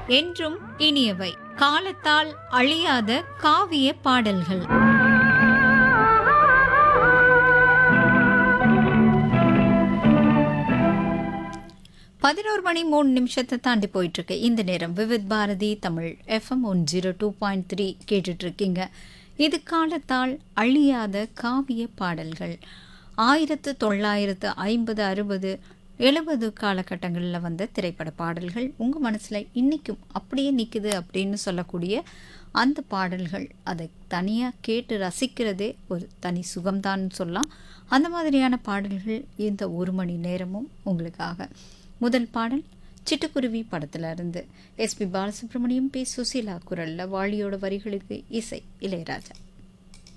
என்றும் இனியவை காலத்தால் அழியாத காவிய பாடல்கள் பதினோரு மணி மூணு நிமிஷத்தை தாண்டி போயிட்டு இருக்கு இந்த நேரம் Vividh Bharati Tamil FM one zero two point three கேட்டுட்டு இருக்கீங்க இது காலத்தால் அழியாத காவிய பாடல்கள் ஆயிரத்து தொள்ளாயிரத்து ஐம்பது அறுபது எழுபது காலகட்டங்களில் வந்த திரைப்பட பாடல்கள் உங்கள் மனசில் இன்றைக்கும் அப்படியே நிற்குது அப்படின்னு சொல்லக்கூடிய அந்த பாடல்கள் அதை தனியாக கேட்டு ரசிக்கிறதே ஒரு தனி சுகம்தான்னு சொல்லலாம் அந்த மாதிரியான பாடல்கள் இந்த ஒரு மணி நேரமும் உங்களுக்காக முதல் பாடல் சிட்டுக்குருவி படத்துல இருந்து எஸ்பி பாலசுப்ரமணியம் பி சுசீலா குரல்ல வாளியோட வரிகளுக்கு இசை இளையராஜா